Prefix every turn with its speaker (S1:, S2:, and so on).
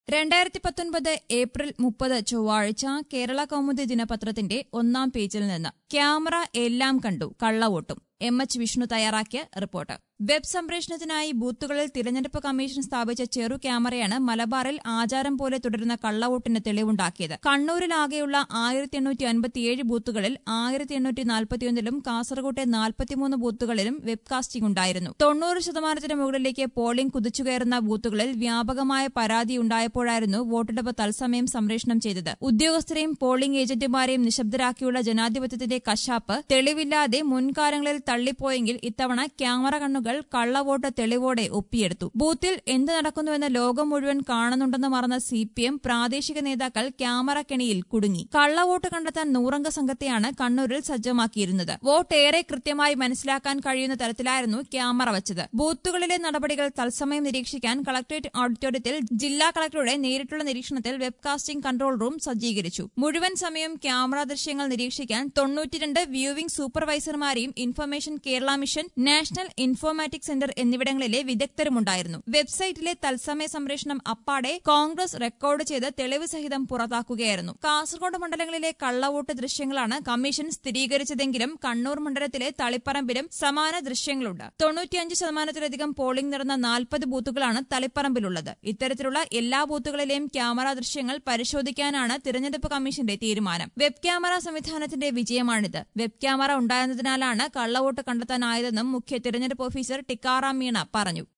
S1: രണ്ടായിരത്തി പത്തൊൻപത് ഏപ്രിൽ മുപ്പത് ചൊവ്വാഴ്ച കേരള കൗമുദി ദിനപത്രത്തിന്റെ ഒന്നാം പേജിൽ നിന്ന് ക്യാമറ എല്ലാം കണ്ടു കള്ളവോട്ടും എം എച്ച് വിഷ്ണു തയ്യാറാക്കിയ റിപ്പോർട്ട് വെബ് സംപ്രേഷണത്തിനായി ബൂത്തുകളിൽ തിരഞ്ഞെടുപ്പ് കമ്മീഷൻ സ്ഥാപിച്ച ചെറു ക്യാമറയാണ് മലബാറിൽ ആചാരം പോലെ തുടരുന്ന കള്ളവോട്ടിന് തെളിവുണ്ടാക്കിയത് കണ്ണൂരിലാകെയുള്ള ആയിരത്തി എണ്ണൂറ്റി അൻപത്തിയേഴ് ബൂത്തുകളിൽ ആയിരത്തി എണ്ണൂറ്റി നാൽപ്പത്തിയൊന്നിലും കാസർകോട്ടെ നാൽപ്പത്തിമൂന്ന് ബൂത്തുകളിലും വെബ്കാസ്റ്റിംഗ് ഉണ്ടായിരുന്നു തൊണ്ണൂറ് ശതമാനത്തിന് മുകളിലേക്ക് പോളിംഗ് കുതിച്ചുകയറുന്ന ബൂത്തുകളിൽ വ്യാപകമായ പരാതി ഉണ്ടായപ്പോഴായിരുന്നു വോട്ടെടുപ്പ് തത്സമയം സംപ്രേഷണം ചെയ്തത് ഉദ്യോഗസ്ഥരെയും പോളിംഗ് ഏജന്റുമാരെയും നിശബ്ദരാക്കിയുള്ള ജനാധിപത്യത്തിന്റെ കശാപ്പ് തെളിവില്ലാതെ മുൻകാലങ്ങളിൽ തള്ളിപ്പോയെങ്കിൽ ഇത്തവണ ക്യാമറ കണ്ണുകൾ കള്ളവോട്ട് തെളിവോടെ ഒപ്പിയെടുത്തു ബൂത്തിൽ എന്ത് നടക്കുന്നുവെന്ന് ലോകം മുഴുവൻ കാണുന്നുണ്ടെന്ന് മറന്ന സി പി എം പ്രാദേശിക നേതാക്കൾ ക്യാമറ കെണിയിൽ കുടുങ്ങി കള്ളവോട്ട് കണ്ടെത്താൻ നൂറംഗ സംഘത്തെയാണ് കണ്ണൂരിൽ സജ്ജമാക്കിയിരുന്നത് വോട്ട് ഏറെ കൃത്യമായി മനസ്സിലാക്കാൻ കഴിയുന്ന തരത്തിലായിരുന്നു ക്യാമറ വച്ചത് ബൂത്തുകളിലെ നടപടികൾ തത്സമയം നിരീക്ഷിക്കാൻ കളക്ടറേറ്റ് ഓഡിറ്റോറിയത്തിൽ ജില്ലാ കളക്ടറുടെ നേരിട്ടുള്ള നിരീക്ഷണത്തിൽ വെബ്കാസ്റ്റിംഗ് കൺട്രോൾ റൂം സജ്ജീകരിച്ചു മുഴുവൻ സമയം ക്യാമറ ദൃശ്യങ്ങൾ നിരീക്ഷിക്കാൻ തൊണ്ണൂറ്റിരണ്ട് വ്യൂവിംഗ് സൂപ്പർവൈസർമാരെയും information Kerala mission national informatic centre എന്നിവിടങ്ങളിലെ വിദഗ്ധരുമുണ്ടായിരുന്നു വെബ്സൈറ്റിലെ തത്സമയ സംപ്രേഷണം അപ്പാടെ കോൺഗ്രസ് റെക്കോർഡ് ചെയ്ത് തെളിവ് സഹിതം പുറത്താക്കുകയായിരുന്നു കാസർഗോഡ് മണ്ഡലങ്ങളിലെ കള്ളവോട്ട് ദൃശ്യങ്ങളാണ് കമ്മീഷൻ സ്ഥിരീകരിച്ചതെങ്കിലും കണ്ണൂർ മണ്ഡലത്തിലെ തളിപ്പറമ്പിലും സമാന ദൃശ്യങ്ങളുണ്ട് തൊണ്ണൂറ്റിയഞ്ച് ശതമാനത്തിലധികം പോളിംഗ് നടന്ന നാൽപ്പത് ബൂത്തുകളാണ് തളിപ്പറമ്പിലുള്ളത് ഇത്തരത്തിലുള്ള എല്ലാ ബൂത്തുകളിലെയും ക്യാമറ ദൃശ്യങ്ങൾ പരിശോധിക്കാനാണ് തിരഞ്ഞെടുപ്പ് കമ്മീഷന്റെ തീരുമാനം വെബ് ക്യാമറ സംവിധാനത്തിന്റെ വിജയമാണിത് വെബ് ക്യാമറ ഉണ്ടായിരുന്നതിനാലാണ് കള്ളവോട്ട് കണ്ടെത്താനായതെന്നും മുഖ്യ തിരഞ്ഞെടുപ്പ് ഓഫീസർ ടിക്കാറാം മീണ പറഞ്ഞു